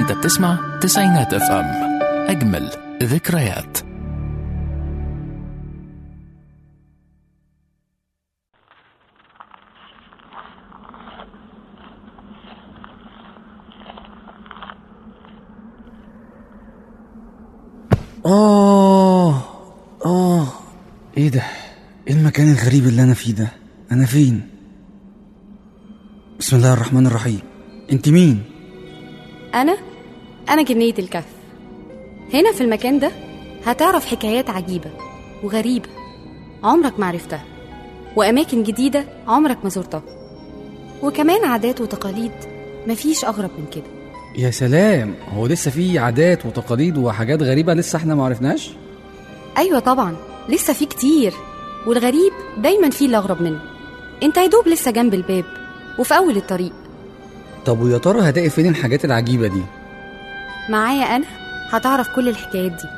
انت بتسمع تسعينات اف ام اجمل ذكريات آه آه إيه ده؟ إيه المكان الغريب اللي أنا فيه ده؟ أنا فين؟ بسم الله الرحمن الرحيم أنت مين؟ أنا أنا جنية الكهف هنا في المكان ده هتعرف حكايات عجيبة وغريبة عمرك ما عرفتها وأماكن جديدة عمرك ما زرتها وكمان عادات وتقاليد مفيش أغرب من كده يا سلام هو لسه في عادات وتقاليد وحاجات غريبة لسه احنا ما عرفناش؟ أيوة طبعا لسه في كتير والغريب دايما فيه الأغرب منه انت يا دوب لسه جنب الباب وفي أول الطريق طب ويا ترى هتلاقي فين الحاجات العجيبة دي؟ معايا أنا هتعرف كل الحكايات دي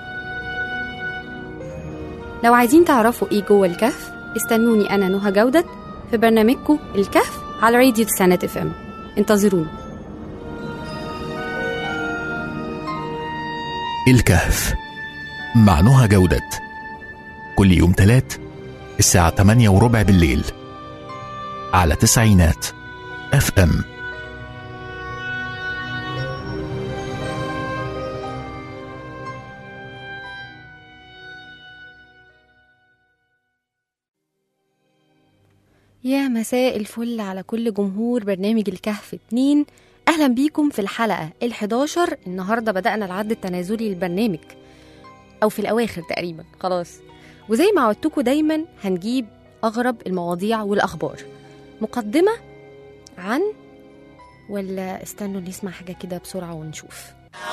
لو عايزين تعرفوا إيه جوه الكهف استنوني أنا نهى جودة في برنامجكم الكهف على راديو تسعينات اف ام انتظروني الكهف مع نهى جودة كل يوم تلات الساعة 8 وربع بالليل على تسعينات اف ام يا مساء الفل على كل جمهور برنامج الكهف اتنين أهلا بيكم في الحلقة ال11 النهاردة بدأنا العد التنازلي للبرنامج أو في الأواخر تقريبا خلاص وزي ما عودتكم دايما هنجيب أغرب المواضيع والأخبار مقدمة عن ولا استنوا نسمع حاجة كده بسرعة ونشوف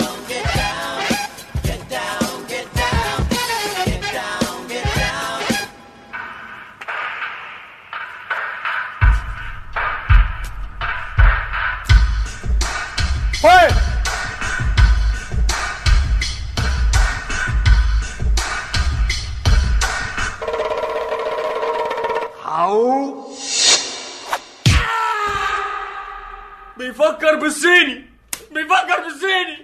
بيفكر بالصيني بيفكر بالصيني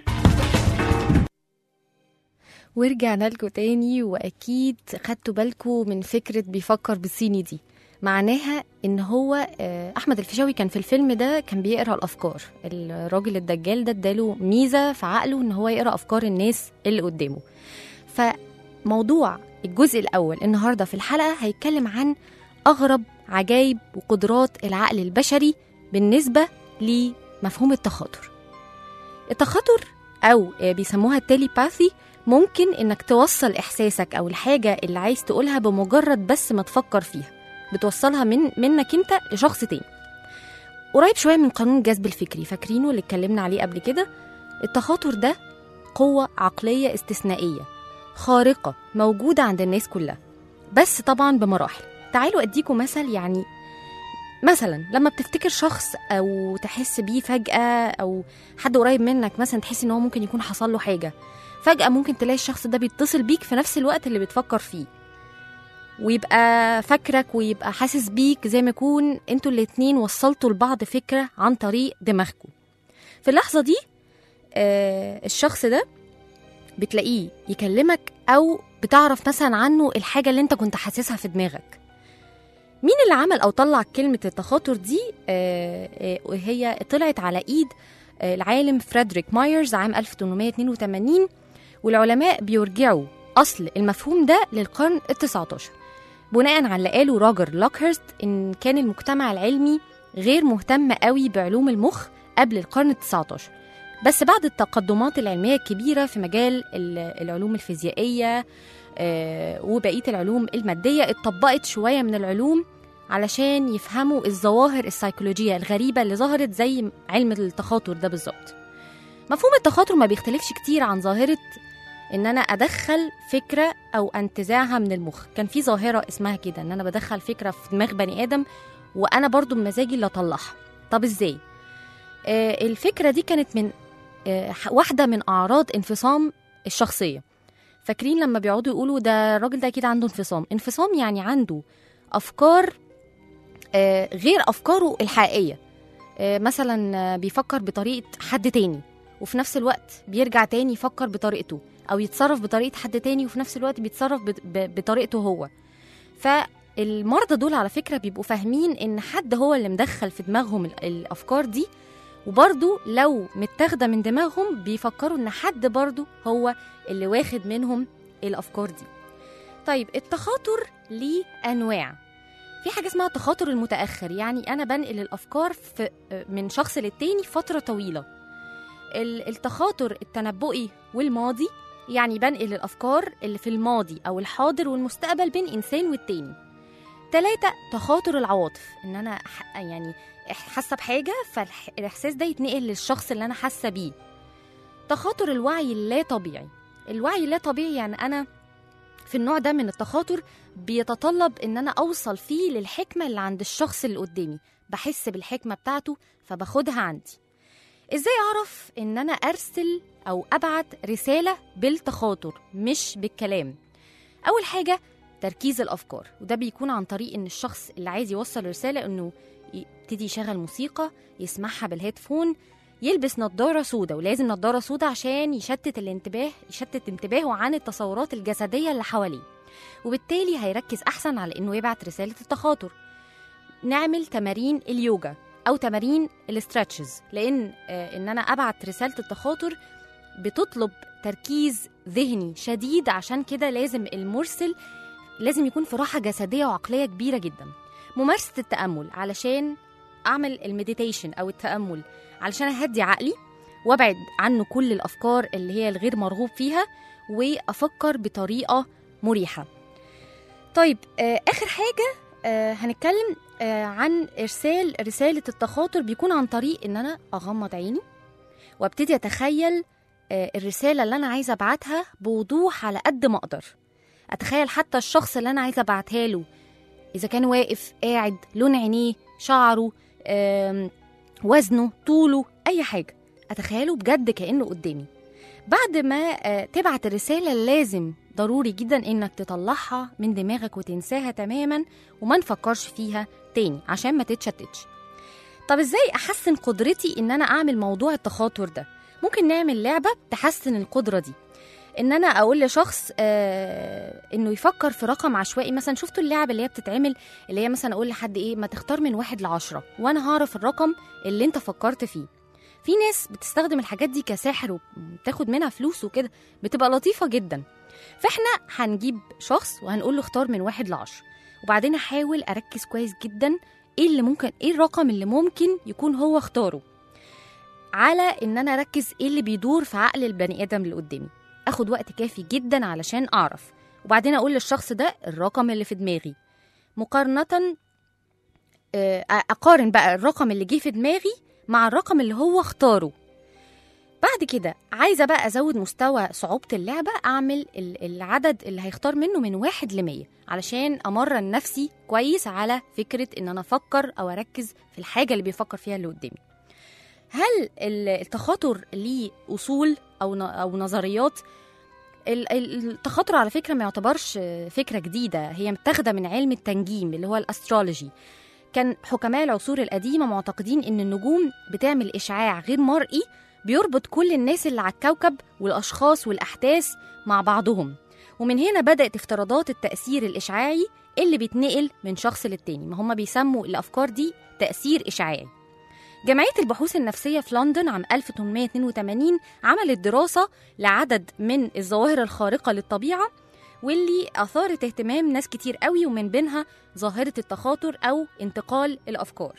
ورجعنا لكم تاني واكيد خدتوا بالكم من فكره بيفكر بالصيني دي معناها ان هو آه، احمد الفيشاوي كان في الفيلم ده كان بيقرا الافكار الراجل الدجال ده اداله ميزه في عقله ان هو يقرا افكار الناس اللي قدامه فموضوع الجزء الاول النهارده في الحلقه هيتكلم عن اغرب عجائب وقدرات العقل البشري بالنسبه لمفهوم التخاطر التخاطر او آه، بيسموها التليباثي ممكن انك توصل احساسك او الحاجه اللي عايز تقولها بمجرد بس ما تفكر فيها بتوصلها من منك انت لشخص تاني قريب شويه من قانون الجذب الفكري فاكرينه اللي اتكلمنا عليه قبل كده التخاطر ده قوه عقليه استثنائيه خارقه موجوده عند الناس كلها بس طبعا بمراحل تعالوا اديكم مثل يعني مثلا لما بتفتكر شخص او تحس بيه فجاه او حد قريب منك مثلا تحس ان هو ممكن يكون حصل له حاجه فجاه ممكن تلاقي الشخص ده بيتصل بيك في نفس الوقت اللي بتفكر فيه ويبقى فاكرك ويبقى حاسس بيك زي ما يكون انتوا الاتنين وصلتوا لبعض فكره عن طريق دماغكم في اللحظه دي آه الشخص ده بتلاقيه يكلمك او بتعرف مثلا عنه الحاجه اللي انت كنت حاسسها في دماغك مين اللي عمل او طلع كلمه التخاطر دي آه آه وهي طلعت على ايد آه العالم فريدريك مايرز عام 1882 والعلماء بيرجعوا اصل المفهوم ده للقرن ال19 بناء على اللي قاله روجر لوكهرست ان كان المجتمع العلمي غير مهتم قوي بعلوم المخ قبل القرن ال19 بس بعد التقدمات العلمية الكبيرة في مجال ال- العلوم الفيزيائية آه، وبقية العلوم المادية اتطبقت شوية من العلوم علشان يفهموا الظواهر السيكولوجية الغريبة اللي ظهرت زي علم التخاطر ده بالظبط مفهوم التخاطر ما بيختلفش كتير عن ظاهرة ان انا ادخل فكرة او انتزاعها من المخ كان في ظاهرة اسمها كده ان انا بدخل فكرة في دماغ بني ادم وانا برضو بمزاجي اللي اطلعها طب ازاي آه الفكرة دي كانت من آه واحدة من اعراض انفصام الشخصية فاكرين لما بيقعدوا يقولوا ده الراجل ده اكيد عنده انفصام انفصام يعني عنده افكار آه، غير افكاره الحقيقيه آه، مثلا آه، بيفكر بطريقه حد تاني وفي نفس الوقت بيرجع تاني يفكر بطريقته او يتصرف بطريقه حد تاني وفي نفس الوقت بيتصرف بت- ب- بطريقته هو فالمرضى دول على فكره بيبقوا فاهمين ان حد هو اللي مدخل في دماغهم ال- الافكار دي وبرضو لو متاخده من دماغهم بيفكروا ان حد برضو هو اللي واخد منهم الافكار دي طيب التخاطر ليه انواع في حاجه اسمها التخاطر المتاخر يعني انا بنقل الافكار في من شخص للتاني فتره طويله ال- التخاطر التنبؤي والماضي يعني بنقل الافكار اللي في الماضي او الحاضر والمستقبل بين انسان والتاني تلاتة تخاطر العواطف ان انا ح- يعني إح- حاسه بحاجه فالاحساس ده يتنقل للشخص اللي انا حاسه بيه تخاطر الوعي اللا طبيعي الوعي اللا طبيعي يعني انا في النوع ده من التخاطر بيتطلب ان انا اوصل فيه للحكمه اللي عند الشخص اللي قدامي بحس بالحكمه بتاعته فباخدها عندي ازاي اعرف ان انا ارسل او ابعت رساله بالتخاطر مش بالكلام اول حاجه تركيز الافكار وده بيكون عن طريق ان الشخص اللي عايز يوصل رساله انه يبتدي يشغل موسيقى يسمعها بالهيدفون يلبس نظارة سودا ولازم نظارة سودا عشان يشتت الانتباه يشتت انتباهه عن التصورات الجسدية اللي حواليه وبالتالي هيركز أحسن على إنه يبعت رسالة التخاطر نعمل تمارين اليوجا أو تمارين الاسترتشز لأن آه إن أنا أبعت رسالة التخاطر بتطلب تركيز ذهني شديد عشان كده لازم المرسل لازم يكون في راحة جسدية وعقلية كبيرة جدا ممارسة التأمل علشان أعمل المديتيشن أو التأمل علشان أهدي عقلي وابعد عنه كل الأفكار اللي هي الغير مرغوب فيها وأفكر بطريقة مريحة طيب آه آخر حاجة آه هنتكلم آه عن إرسال رسالة التخاطر بيكون عن طريق إن أنا أغمض عيني وابتدي أتخيل آه الرسالة اللي أنا عايزة أبعتها بوضوح على قد ما أقدر أتخيل حتى الشخص اللي أنا عايزة أبعتها له إذا كان واقف قاعد لون عينيه شعره آم، وزنه طوله أي حاجة أتخيله بجد كأنه قدامي بعد ما آه، تبعت الرسالة لازم ضروري جدا إنك تطلعها من دماغك وتنساها تماما وما نفكرش فيها تاني عشان ما تتشتتش طب ازاي احسن قدرتي ان انا اعمل موضوع التخاطر ده ممكن نعمل لعبه تحسن القدره دي ان انا اقول لشخص آه انه يفكر في رقم عشوائي مثلا شفتوا اللعبه اللي هي بتتعمل اللي هي مثلا اقول لحد ايه ما تختار من واحد لعشرة وانا هعرف الرقم اللي انت فكرت فيه في ناس بتستخدم الحاجات دي كساحر وبتاخد منها فلوس وكده بتبقى لطيفه جدا فاحنا هنجيب شخص وهنقول له اختار من واحد لعشرة وبعدين احاول اركز كويس جدا ايه اللي ممكن ايه الرقم اللي ممكن يكون هو اختاره على ان انا اركز ايه اللي بيدور في عقل البني ادم اللي قدامي اخد وقت كافي جدا علشان اعرف وبعدين اقول للشخص ده الرقم اللي في دماغي مقارنه آه، اقارن بقى الرقم اللي جه في دماغي مع الرقم اللي هو اختاره بعد كده عايزه بقى ازود مستوى صعوبه اللعبه اعمل ال- العدد اللي هيختار منه من واحد لمية علشان امرن نفسي كويس على فكره ان انا افكر او اركز في الحاجه اللي بيفكر فيها اللي قدامي هل ال- التخاطر ليه اصول او ن- او نظريات ال- ال- التخاطر على فكره ما يعتبرش فكره جديده هي متاخده من علم التنجيم اللي هو الاسترولوجي كان حكماء العصور القديمه معتقدين ان النجوم بتعمل اشعاع غير مرئي بيربط كل الناس اللي على الكوكب والاشخاص والاحداث مع بعضهم ومن هنا بدات افتراضات التاثير الاشعاعي اللي بيتنقل من شخص للتاني ما هم بيسموا الافكار دي تاثير اشعاعي جمعية البحوث النفسية في لندن عام 1882 عملت دراسة لعدد من الظواهر الخارقة للطبيعة واللي أثارت اهتمام ناس كتير قوي ومن بينها ظاهرة التخاطر أو انتقال الأفكار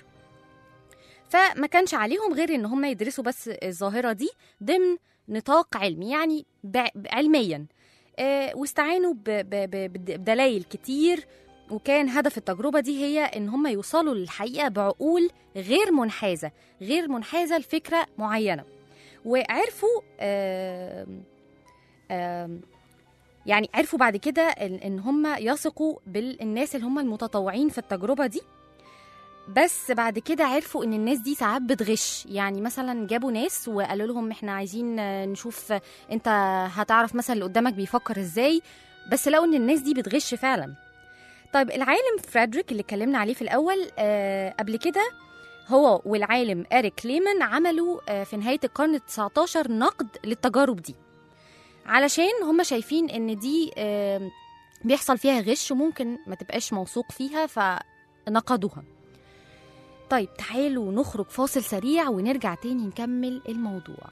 فما كانش عليهم غير ان هم يدرسوا بس الظاهرة دي ضمن نطاق علمي يعني ب- علميا آه، واستعانوا ب- ب- ب- بدلائل كتير وكان هدف التجربة دي هي إن هم يوصلوا للحقيقة بعقول غير منحازة غير منحازة لفكرة معينة وعرفوا آم، آم، يعني عرفوا بعد كده إن إن هم يثقوا بالناس اللي هم المتطوعين في التجربة دي بس بعد كده عرفوا ان الناس دي ساعات بتغش يعني مثلا جابوا ناس وقالوا لهم احنا عايزين آه، نشوف آه، انت هتعرف مثلا اللي قدامك بيفكر ازاي بس لقوا ان الناس دي بتغش فعلا طيب العالم فريدريك اللي اتكلمنا عليه في الاول آه قبل كده هو والعالم اريك ليمان عملوا آه، في نهايه القرن ال 19 نقد للتجارب دي علشان هم شايفين ان دي آه، بيحصل فيها غش وممكن ما تبقاش موثوق فيها فنقدوها طيب تعالوا نخرج فاصل سريع ونرجع تاني نكمل الموضوع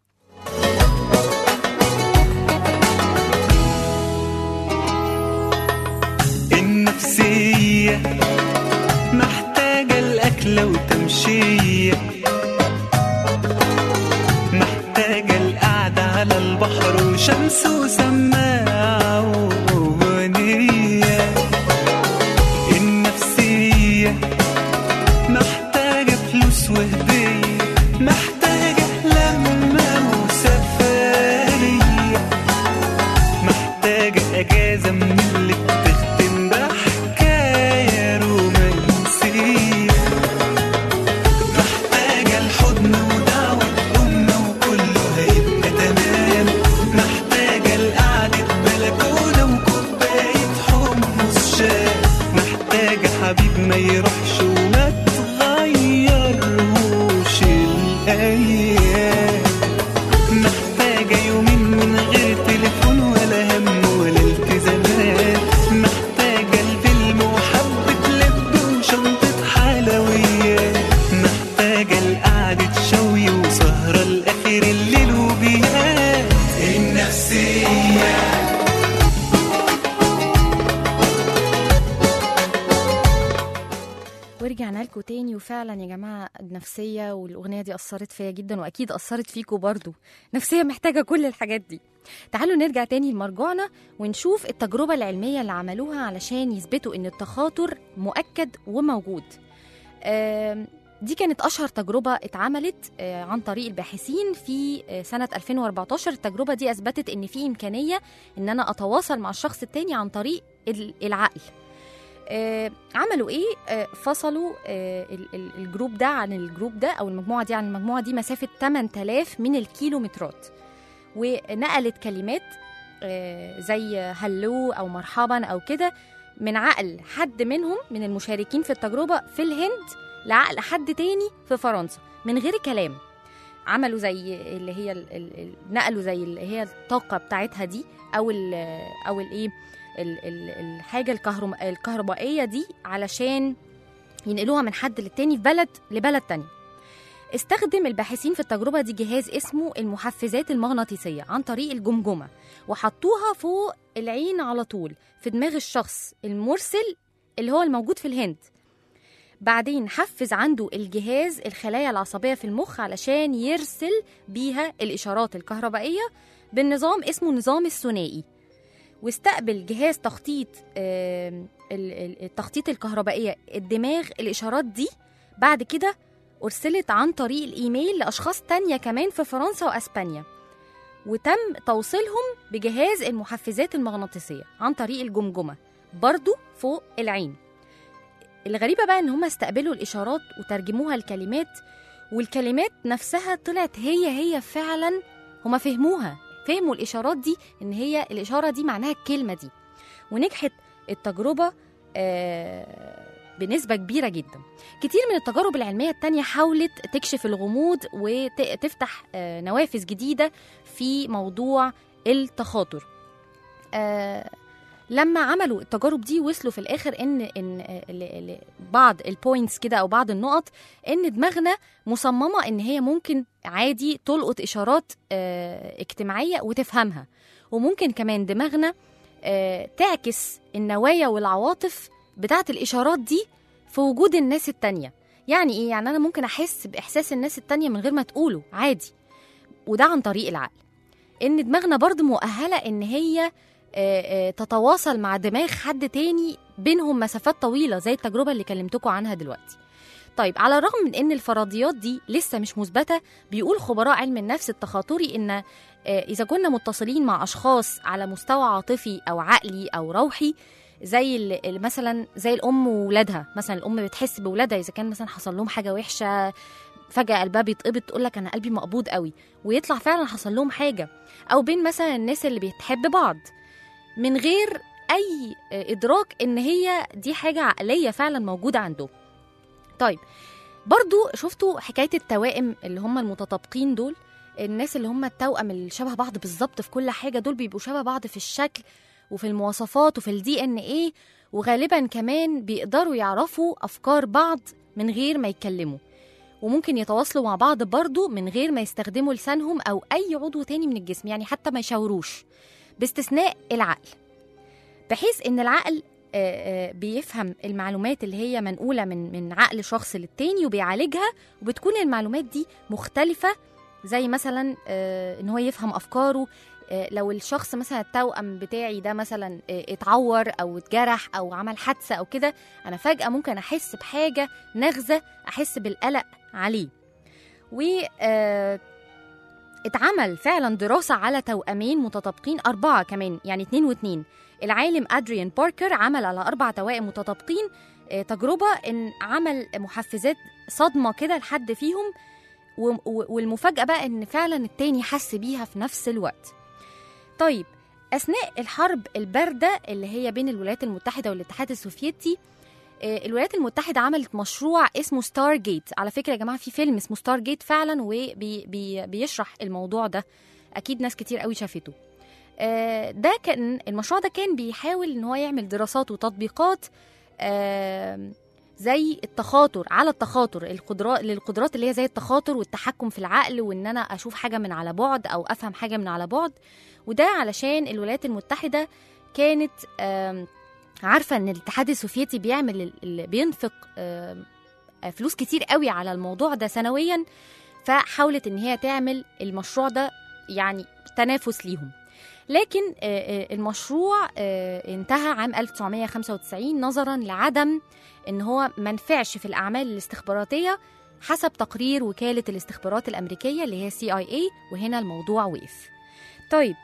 النفسية محتاجة الأكلة وتمشية محتاجة القعدة على البحر وشمس وسماعة وأغنية النفسية محتاجة فلوس وهدية محتاجة لمة وسفرية محتاجة أجازة من اللي بتختم بحكاية رومانسية محتاجة الحضن ودعوة أمة وكله هيبقى تمام محتاجة القعدة بلكونة وكوباية حمص شاي محتاجة حبيب ما يروحش وما تغيرهوش الأيام محتاجة يومين من غير تليفون ولا هم ولا التزامات محتاجة الفيلم وحبة لب وشنطة حلويات محتاجة القعدة شوي وسهرة لآخر الليل وبيات النفسية ورجعنا لكم تاني وفعلا يا جماعة النفسية والأغنية دي أثرت فيا جدا وأكيد أثرت فيكم برضو نفسية محتاجة كل الحاجات دي تعالوا نرجع تاني لمرجوعنا ونشوف التجربة العلمية اللي عملوها علشان يثبتوا إن التخاطر مؤكد وموجود آم، دي كانت أشهر تجربة اتعملت آه، عن طريق الباحثين في آه، سنة 2014 التجربة دي أثبتت إن في إمكانية إن أنا أتواصل مع الشخص التاني عن طريق ال- العقل آه، عملوا ايه آه، فصلوا آه، ال- ال- الجروب ده عن الجروب ده او المجموعه دي عن المجموعه دي مسافه 8000 من الكيلومترات ونقلت كلمات آه، زي هلو او مرحبا او كده من عقل حد منهم من المشاركين في التجربه في الهند لعقل حد تاني في فرنسا من غير كلام عملوا زي اللي هي ال- ال- ال- نقلوا زي اللي هي الطاقه بتاعتها دي او ال او الايه ال- ال- الحاجه الكهرم- الكهربائيه دي علشان ينقلوها من حد للتاني في بلد لبلد تاني استخدم الباحثين في التجربة دي جهاز اسمه المحفزات المغناطيسية عن طريق الجمجمة وحطوها فوق العين على طول في دماغ الشخص المرسل اللي هو الموجود في الهند بعدين حفز عنده الجهاز الخلايا العصبية في المخ علشان يرسل بيها الإشارات الكهربائية بالنظام اسمه النظام الثنائي واستقبل جهاز تخطيط آم، ال- ال- التخطيط الكهربائية الدماغ الإشارات دي بعد كده أرسلت عن طريق الإيميل لأشخاص تانية كمان في فرنسا وأسبانيا وتم توصيلهم بجهاز المحفزات المغناطيسية عن طريق الجمجمة برضو فوق العين الغريبة بقى إن هم استقبلوا الإشارات وترجموها لكلمات والكلمات نفسها طلعت هي هي فعلا هم فهموها فهموا الإشارات دي إن هي الإشارة دي معناها الكلمة دي ونجحت التجربة آه، بنسبة كبيرة جدا كتير من التجارب العلمية التانية حاولت تكشف الغموض وتفتح آه، نوافذ جديدة في موضوع التخاطر آه، لما عملوا التجارب دي وصلوا في الاخر ان ان آه، ل- ل- بعض البوينتس كده او بعض النقط ان دماغنا مصممه ان هي ممكن عادي تلقط اشارات آه، اجتماعيه وتفهمها وممكن كمان دماغنا آه، تعكس النوايا والعواطف بتاعت الاشارات دي في وجود الناس التانية يعني ايه يعني انا ممكن احس باحساس الناس التانية من غير ما تقوله عادي وده عن طريق العقل ان دماغنا برضو مؤهله ان هي آه، آه، تتواصل مع دماغ حد تاني بينهم مسافات طويله زي التجربه اللي كلمتكم عنها دلوقتي طيب على الرغم من ان الفرضيات دي لسه مش مثبته بيقول خبراء علم النفس التخاطري ان آه، اذا كنا متصلين مع اشخاص على مستوى عاطفي او عقلي او روحي زي ال- ال- مثلا زي الام وولادها مثلا الام بتحس بولادها اذا كان مثلا حصل لهم حاجه وحشه فجاه قلبها بيتقبض تقول لك انا قلبي مقبوض قوي ويطلع فعلا حصل لهم حاجه او بين مثلا الناس اللي بتحب بعض من غير اي ادراك ان هي دي حاجه عقليه فعلا موجوده عنده طيب برضو شفتوا حكايه التوائم اللي هم المتطابقين دول الناس اللي هم التوأم اللي شبه بعض بالظبط في كل حاجه دول بيبقوا شبه بعض في الشكل وفي المواصفات وفي الدي ان ايه وغالبا كمان بيقدروا يعرفوا افكار بعض من غير ما يتكلموا وممكن يتواصلوا مع بعض برضو من غير ما يستخدموا لسانهم او اي عضو تاني من الجسم يعني حتى ما يشاوروش باستثناء العقل بحيث ان العقل آه، آه، بيفهم المعلومات اللي هي منقوله من من عقل شخص للتاني وبيعالجها وبتكون المعلومات دي مختلفه زي مثلا آه، ان هو يفهم افكاره آه، لو الشخص مثلا التوأم بتاعي ده مثلا آه، اتعور او اتجرح او عمل حادثه او كده انا فجاه ممكن احس بحاجه نغزه احس بالقلق عليه و آه، اتعمل فعلا دراسة على توأمين متطابقين أربعة كمان يعني اتنين واتنين العالم أدريان باركر عمل على أربع توائم متطابقين آه، تجربة إن عمل محفزات صدمة كده لحد فيهم و- و- والمفاجأة بقى إن فعلا التاني حس بيها في نفس الوقت طيب أثناء الحرب الباردة اللي هي بين الولايات المتحدة والاتحاد السوفيتي آه، الولايات المتحدة عملت مشروع اسمه ستار جيت على فكرة يا جماعة في فيلم اسمه ستار جيت فعلا وبيشرح الموضوع ده أكيد ناس كتير قوي شافته آه، ده كان المشروع ده كان بيحاول ان هو يعمل دراسات وتطبيقات آه، زي التخاطر على التخاطر القدرات للقدرات اللي هي زي التخاطر والتحكم في العقل وان انا اشوف حاجه من على بعد او افهم حاجه من على بعد وده علشان الولايات المتحده كانت آم، عارفه ان الاتحاد السوفيتي بيعمل ال- ال- بينفق آم، فلوس كتير قوي على الموضوع ده سنويا فحاولت ان هي تعمل المشروع ده يعني تنافس ليهم لكن آه، آه، المشروع آه، انتهى عام 1995 نظرا لعدم ان هو ما نفعش في الاعمال الاستخباراتيه حسب تقرير وكاله الاستخبارات الامريكيه اللي هي سي اي اي وهنا الموضوع وقف. طيب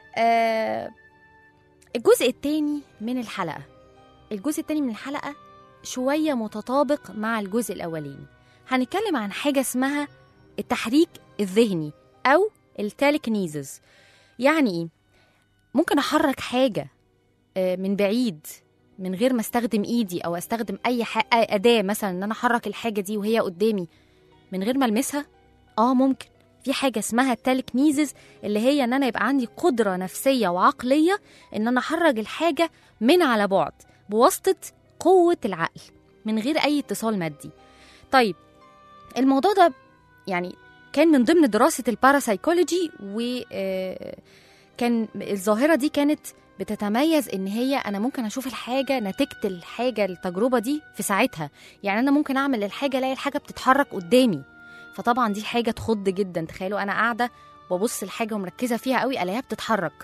آه الجزء الثاني من الحلقه الجزء الثاني من الحلقه شويه متطابق مع الجزء الاولاني. هنتكلم عن حاجه اسمها التحريك الذهني او التالكنيزز. يعني ايه؟ ممكن احرك حاجه آه، من بعيد من غير ما استخدم ايدي او استخدم اي ح- اداه مثلا ان انا احرك الحاجه دي وهي قدامي من غير ما المسها اه ممكن في حاجه اسمها التالكنيزز اللي هي ان انا يبقى عندي قدره نفسيه وعقليه ان انا احرك الحاجه من على بعد بواسطه قوه العقل من غير اي اتصال مادي طيب الموضوع ده يعني كان من ضمن دراسه الباراسايكولوجي و آه، كان الظاهره دي كانت بتتميز ان هي انا ممكن اشوف الحاجه نتيجه الحاجه التجربه دي في ساعتها يعني انا ممكن اعمل الحاجه الاقي الحاجه بتتحرك قدامي فطبعا دي حاجه تخض جدا تخيلوا انا قاعده وببص الحاجه ومركزه فيها قوي الاقيها بتتحرك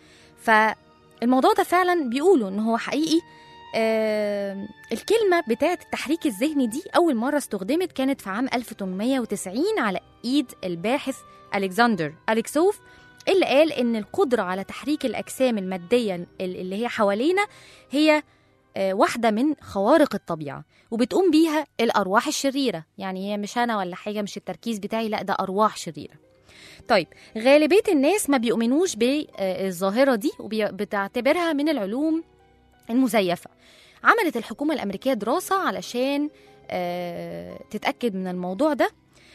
فالموضوع ده فعلا بيقولوا ان هو حقيقي آه الكلمة بتاعة التحريك الذهني دي أول مرة استخدمت كانت في عام 1890 على إيد الباحث ألكسندر أليكسوف اللي قال إن القدرة على تحريك الأجسام المادية ال- اللي هي حوالينا هي آه، واحدة من خوارق الطبيعة وبتقوم بيها الأرواح الشريرة يعني هي مش أنا ولا حاجة مش التركيز بتاعي لا ده أرواح شريرة طيب غالبية الناس ما بيؤمنوش بالظاهرة دي وبتعتبرها من العلوم المزيفة عملت الحكومة الأمريكية دراسة علشان آه، تتأكد من الموضوع ده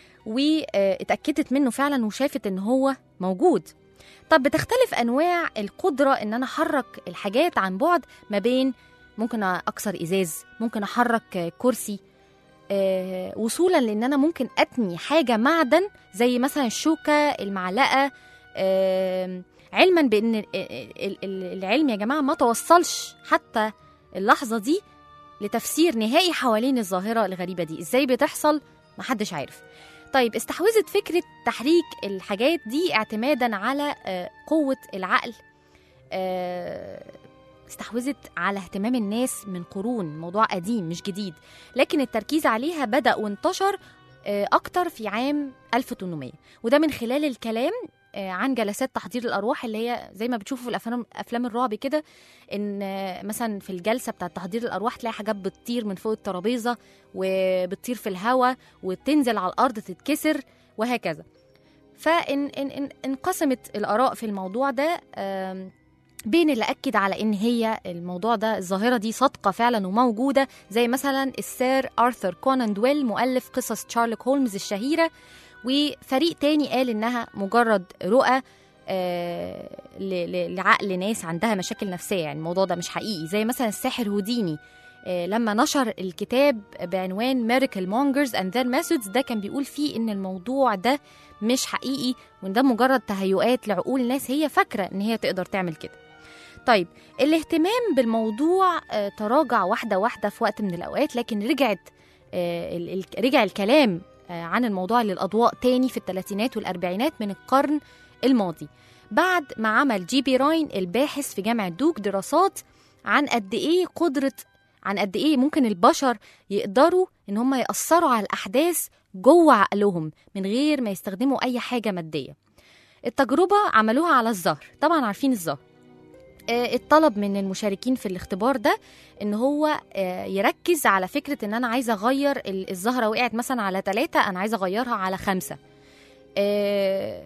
واتأكدت منه فعلا وشافت إن هو موجود طب بتختلف أنواع القدرة إن أنا أحرك الحاجات عن بعد ما بين ممكن أكسر إزاز ممكن أحرك آه، كرسي آه، وصولا لان انا ممكن اتني حاجه معدن زي مثلا الشوكه المعلقه آه، علما بان ال- ال- ال- العلم يا جماعه ما توصلش حتى اللحظه دي لتفسير نهائي حوالين الظاهره الغريبه دي ازاي بتحصل محدش عارف طيب استحوذت فكره تحريك الحاجات دي اعتمادا على آه، قوه العقل آه، استحوذت على اهتمام الناس من قرون موضوع قديم مش جديد لكن التركيز عليها بدأ وانتشر آه، أكتر في عام 1800 وده من خلال الكلام آه، عن جلسات تحضير الأرواح اللي هي زي ما بتشوفوا في الأفلام أفلام الرعب كده إن آه، مثلا في الجلسة بتاعة تحضير الأرواح تلاقي حاجات بتطير من فوق الترابيزة وبتطير في الهواء وتنزل على الأرض تتكسر وهكذا فإن إن إن انقسمت الآراء في الموضوع ده آم، بين اللي أكد على إن هي الموضوع ده الظاهرة دي صادقة فعلا وموجودة زي مثلا السير آرثر كونان دويل مؤلف قصص شارلوك هولمز الشهيرة وفريق تاني قال إنها مجرد رؤى آه، ل- ل- لعقل ناس عندها مشاكل نفسية يعني الموضوع ده مش حقيقي زي مثلا الساحر هوديني آه، لما نشر الكتاب بعنوان ميركل مونجرز اند ذير ميثودز ده كان بيقول فيه ان الموضوع ده مش حقيقي وان ده مجرد تهيؤات لعقول ناس هي فاكره ان هي تقدر تعمل كده طيب الاهتمام بالموضوع آه، تراجع واحده واحده في وقت من الاوقات لكن رجعت آه، ال- ال- رجع الكلام آه، عن الموضوع للاضواء تاني في الثلاثينات والاربعينات من القرن الماضي بعد ما عمل جي بي راين الباحث في جامعه دوك دراسات عن قد ايه قدره عن قد ايه ممكن البشر يقدروا ان هم ياثروا على الاحداث جوه عقلهم من غير ما يستخدموا اي حاجه ماديه التجربه عملوها على الزهر طبعا عارفين الزهر آه، الطلب من المشاركين في الاختبار ده ان هو آه، يركز على فكره ان انا عايزه اغير ال- الزهره وقعت مثلا على ثلاثة انا عايزه اغيرها على خمسة آه،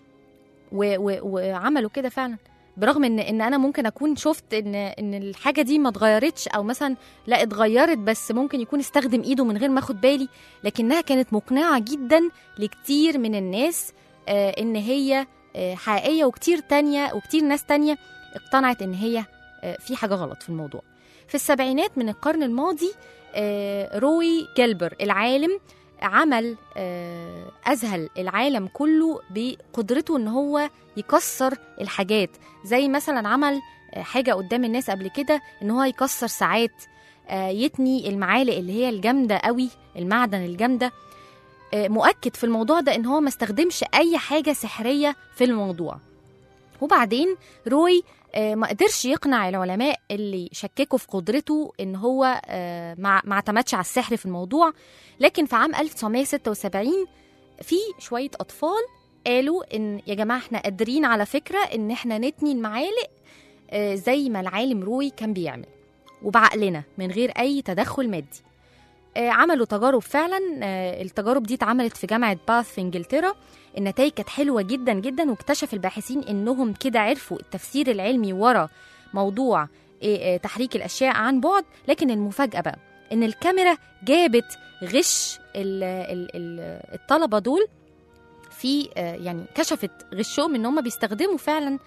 و- و- وعملوا كده فعلا برغم ان ان انا ممكن اكون شفت ان ان الحاجه دي ما اتغيرتش او مثلا لا اتغيرت بس ممكن يكون استخدم ايده من غير ما اخد بالي لكنها كانت مقنعه جدا لكتير من الناس آه، ان هي آه، حقيقيه وكتير تانية وكتير ناس تانية اقتنعت ان هي آه، في حاجه غلط في الموضوع في السبعينات من القرن الماضي آه، روي جيلبر العالم عمل آه، اذهل العالم كله بقدرته ان هو يكسر الحاجات زي مثلا عمل آه، حاجه قدام الناس قبل كده ان هو يكسر ساعات آه، يتني المعالق اللي هي الجامده قوي المعدن الجامده آه، مؤكد في الموضوع ده ان هو ما استخدمش اي حاجه سحريه في الموضوع وبعدين روي آه، ما قدرش يقنع العلماء اللي شككوا في قدرته ان هو آه، ما ما اعتمدش على السحر في الموضوع لكن في عام 1976 في شويه اطفال قالوا ان يا جماعه احنا قادرين على فكره ان احنا نتني المعالق آه، زي ما العالم روي كان بيعمل وبعقلنا من غير اي تدخل مادي آه، عملوا تجارب فعلا آه، التجارب دي اتعملت في جامعه باث في انجلترا النتائج كانت حلوه جدا جدا واكتشف الباحثين انهم كده عرفوا التفسير العلمي ورا موضوع آه، آه، تحريك الاشياء عن بعد لكن المفاجاه بقى ان الكاميرا جابت غش ال- ال- ال- الطلبه دول في آه، يعني كشفت غشهم ان هم بيستخدموا فعلا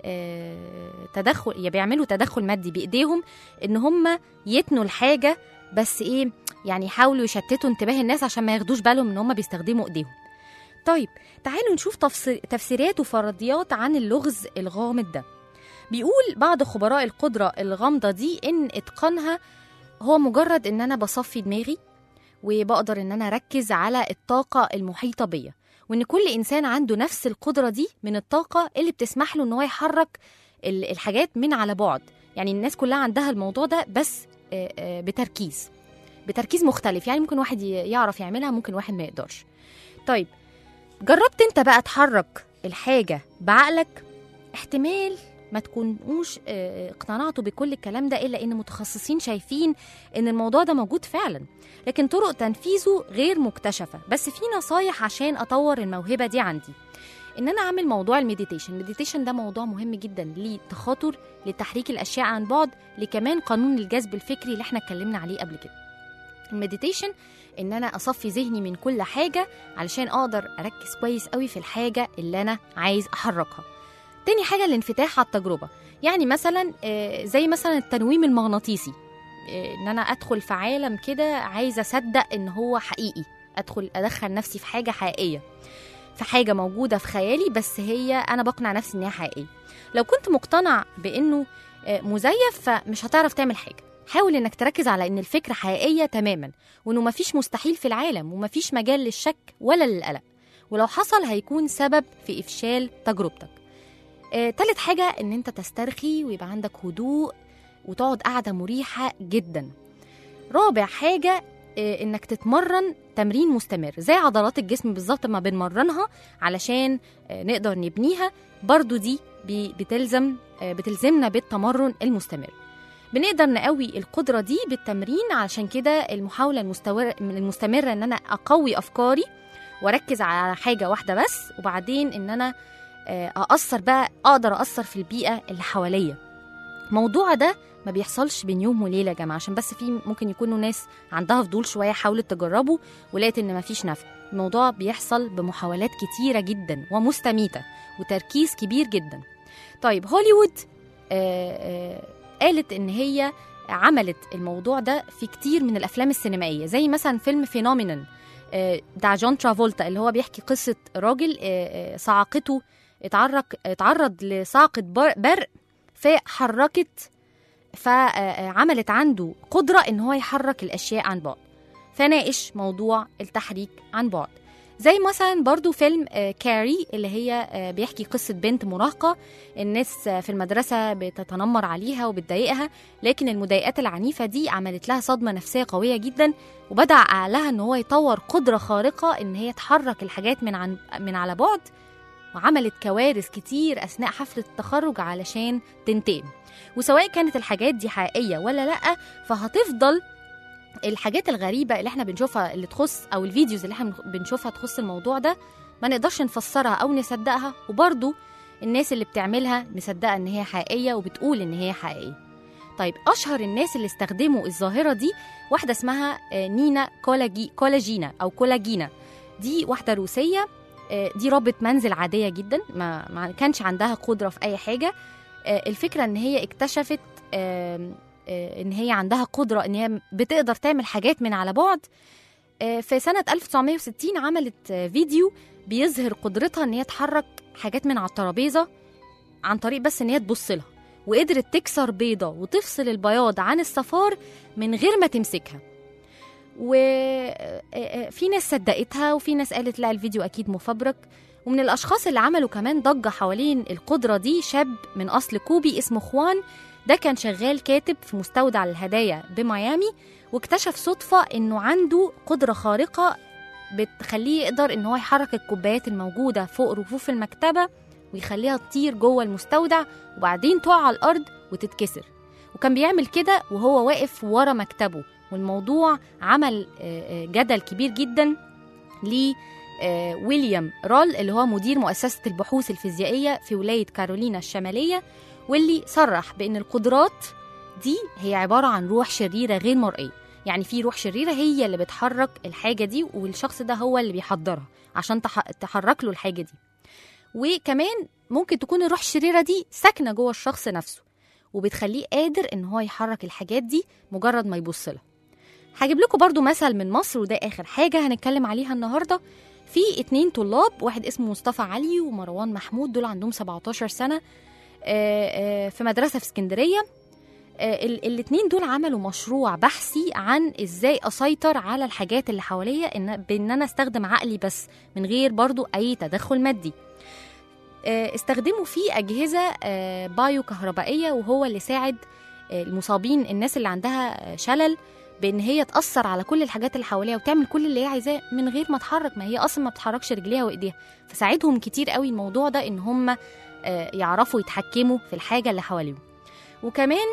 آه، تدخل يعني بيعملوا تدخل مادي بايديهم ان هم يتنوا الحاجه بس ايه يعني يحاولوا يشتتوا انتباه الناس عشان ما ياخدوش بالهم ان هم بيستخدموا ايديهم طيب تعالوا نشوف تفسير تفسيرات وفرضيات عن اللغز الغامض ده بيقول بعض خبراء القدرة الغامضة دي إن إتقانها هو مجرد إن أنا بصفي دماغي وبقدر إن أنا أركز على الطاقة المحيطة بيا وإن كل إنسان عنده نفس القدرة دي من الطاقة اللي بتسمح له إن هو يحرك ال- الحاجات من على بعد يعني الناس كلها عندها الموضوع ده بس آه، آه، بتركيز بتركيز مختلف يعني ممكن واحد ي- يعرف يعملها ممكن واحد ما يقدرش طيب جربت انت بقى تحرك الحاجة بعقلك احتمال ما تكونوش اه، اقتنعتوا بكل الكلام ده الا ان متخصصين شايفين ان الموضوع ده موجود فعلا لكن طرق تنفيذه غير مكتشفة بس في نصايح عشان اطور الموهبة دي عندي ان انا اعمل موضوع المديتيشن المديتيشن ده موضوع مهم جدا ليه تخاطر لتحريك الاشياء عن بعد لكمان قانون الجذب الفكري اللي احنا اتكلمنا عليه قبل كده المديتيشن ان انا اصفي ذهني من كل حاجه علشان اقدر اركز كويس قوي في الحاجه اللي انا عايز احركها تاني حاجه الانفتاح على التجربه يعني مثلا آه، زي مثلا التنويم المغناطيسي آه، ان انا ادخل في عالم كده عايزه اصدق ان هو حقيقي ادخل ادخل نفسي في حاجه حقيقيه في حاجه موجوده في خيالي بس هي انا بقنع نفسي ان هي حقيقيه لو كنت مقتنع بانه آه، مزيف فمش هتعرف تعمل حاجه حاول انك تركز على ان الفكره حقيقيه تماما وانه مفيش مستحيل في العالم ومفيش مجال للشك ولا للقلق ولو حصل هيكون سبب في افشال تجربتك آه، تالت حاجة إن أنت تسترخي ويبقى عندك هدوء وتقعد قاعدة مريحة جدا رابع حاجة آه، إنك تتمرن تمرين مستمر زي عضلات الجسم بالظبط ما بنمرنها علشان آه، نقدر نبنيها برضو دي بي- بتلزم آه، بتلزمنا بالتمرن المستمر بنقدر نقوي القدرة دي بالتمرين علشان كده المحاولة المستور- المستمرة إن أنا أقوي أفكاري وأركز على حاجة واحدة بس وبعدين إن أنا آه، أأثر بقى أقدر أأثر في البيئة اللي حواليا الموضوع ده ما بيحصلش بين يوم وليله يا جماعه عشان بس في ممكن يكونوا ناس عندها فضول شويه حاولت تجربه ولقيت ان مفيش نفع الموضوع بيحصل بمحاولات كتيره جدا ومستميته وتركيز كبير جدا طيب هوليوود آه آه قالت ان هي عملت الموضوع ده في كتير من الافلام السينمائيه زي مثلا فيلم فينومينال آه، بتاع جون ترافولتا اللي هو بيحكي قصه راجل آه، آه، صعقته اتعرق اتعرض لصعقه بر- برق فحركت فعملت عنده قدره ان هو يحرك الاشياء عن بعد فناقش موضوع التحريك عن بعد زي مثلا برضو فيلم آه، كاري اللي هي آه، بيحكي قصة بنت مراهقة الناس آه، في المدرسة بتتنمر عليها وبتضايقها لكن المضايقات العنيفة دي عملت لها صدمة نفسية قوية جدا وبدأ عقلها ان هو يطور قدرة خارقة ان هي تحرك الحاجات من عن من على بعد وعملت كوارث كتير أثناء حفلة التخرج علشان تنتقم وسواء كانت الحاجات دي حقيقية ولا لأ فهتفضل الحاجات الغريبة اللي احنا بنشوفها اللي تخص أو الفيديوز اللي احنا بنشوفها تخص الموضوع ده ما نقدرش نفسرها أو نصدقها وبرضو الناس اللي بتعملها مصدقة إن هي حقيقية وبتقول إن هي حقيقية طيب أشهر الناس اللي استخدموا الظاهرة دي واحدة اسمها آه، نينا كولاجي كولاجينا أو كولاجينا دي واحدة روسية آه، دي ربة منزل عادية جدا ما, ما كانش عندها قدرة في أي حاجة آه، الفكرة إن هي اكتشفت آم، آه، إن هي عندها قدرة إن هي بتقدر تعمل حاجات من على بعد آه، في سنة 1960 عملت آه، فيديو بيظهر قدرتها إن هي تحرك حاجات من على الترابيزة عن طريق بس إن هي تبص لها وقدرت تكسر بيضة وتفصل البياض عن الصفار من غير ما تمسكها وفي ناس صدقتها وفي ناس قالت لا الفيديو أكيد مفبرك ومن الأشخاص اللي عملوا كمان ضجة حوالين القدرة دي شاب من أصل كوبي اسمه خوان ده كان شغال كاتب في مستودع الهدايا بميامي واكتشف صدفة إنه عنده قدرة خارقة بتخليه يقدر إن هو يحرك الكوبايات الموجودة فوق رفوف المكتبة ويخليها تطير جوه المستودع وبعدين تقع على الأرض وتتكسر وكان بيعمل كده وهو واقف ورا مكتبه والموضوع عمل آه، آه، جدل كبير جدا ل آه، ويليام رول اللي هو مدير مؤسسة البحوث الفيزيائية في ولاية كارولينا الشمالية واللي صرح بأن القدرات دي هي عبارة عن روح شريرة غير مرئية يعني في روح شريرة هي اللي بتحرك الحاجة دي والشخص ده هو اللي بيحضرها عشان تح- تحرك له الحاجة دي وكمان ممكن تكون الروح الشريرة دي ساكنة جوه الشخص نفسه وبتخليه قادر ان هو يحرك الحاجات دي مجرد ما يبص لها هجيب لكم برضو مثل من مصر وده اخر حاجة هنتكلم عليها النهاردة في اتنين طلاب واحد اسمه مصطفى علي ومروان محمود دول عندهم 17 سنة آه، آه، في مدرسة في اسكندرية آه، ال- الاتنين دول عملوا مشروع بحثي عن ازاي اسيطر على الحاجات اللي حواليا ان بان انا استخدم عقلي بس من غير برضو اي تدخل مادي آه، استخدموا فيه اجهزه آه، بايو كهربائيه وهو اللي ساعد آه، المصابين الناس اللي عندها آه، شلل بان هي تاثر على كل الحاجات اللي حواليها وتعمل كل اللي هي عايزاه من غير ما تحرك ما هي اصلا ما بتحركش رجليها وايديها فساعدهم كتير قوي الموضوع ده ان هم آه، يعرفوا يتحكموا في الحاجه اللي حواليهم وكمان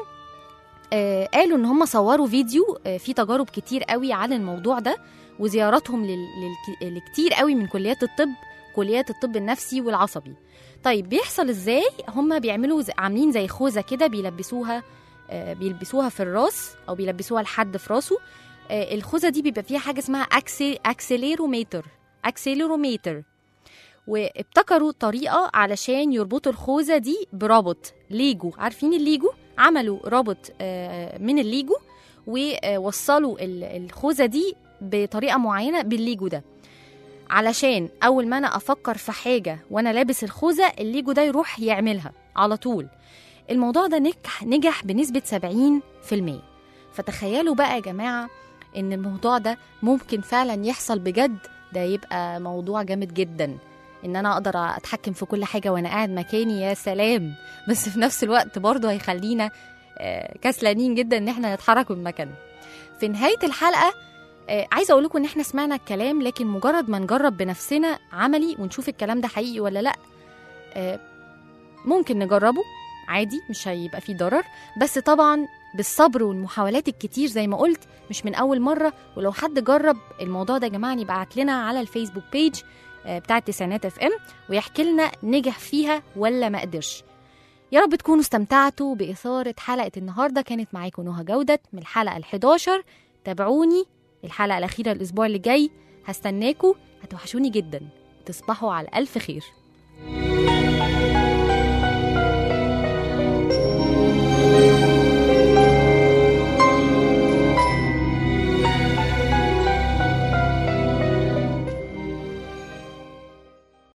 آه، قالوا ان هم صوروا فيديو آه، فيه تجارب كتير قوي عن الموضوع ده وزياراتهم لل- للك- لكتير قوي من كليات الطب كليات الطب النفسي والعصبي طيب بيحصل ازاي هم بيعملوا زي عاملين زي خوذه كده بيلبسوها آه، بيلبسوها في الراس او بيلبسوها لحد في راسه آه، الخوذه دي بيبقى فيها حاجه اسمها أكسي اكسليروميتر اكسليروميتر وابتكروا طريقه علشان يربطوا الخوذه دي برابط ليجو عارفين الليجو عملوا رابط آه، من الليجو ووصلوا ال- الخوذه دي بطريقه معينه بالليجو ده علشان اول ما انا افكر في حاجه وانا لابس الخوذه الليجو ده يروح يعملها على طول الموضوع ده نجح نجح بنسبه 70% فتخيلوا بقى يا جماعه ان الموضوع ده ممكن فعلا يحصل بجد ده يبقى موضوع جامد جدا ان انا اقدر اتحكم في كل حاجه وانا قاعد مكاني يا سلام بس في نفس الوقت برضه هيخلينا آه، كسلانين جدا ان احنا نتحرك من مكاننا في نهايه الحلقه آه، عايزه اقول لكم ان احنا سمعنا الكلام لكن مجرد ما نجرب بنفسنا عملي ونشوف الكلام ده حقيقي ولا لا آه، ممكن نجربه عادي مش هيبقى فيه ضرر بس طبعا بالصبر والمحاولات الكتير زي ما قلت مش من اول مره ولو حد جرب الموضوع ده يا جماعه يبعت لنا على الفيسبوك بيج آه، بتاعه تسعينات اف ام ويحكي لنا نجح فيها ولا ما قدرش يا رب تكونوا استمتعتوا بإثارة حلقة النهاردة كانت معاكم نهى جودة من الحلقة ال11 تابعوني الحلقة الأخيرة الأسبوع اللي جاي هستناكوا هتوحشوني جدا تصبحوا على ألف خير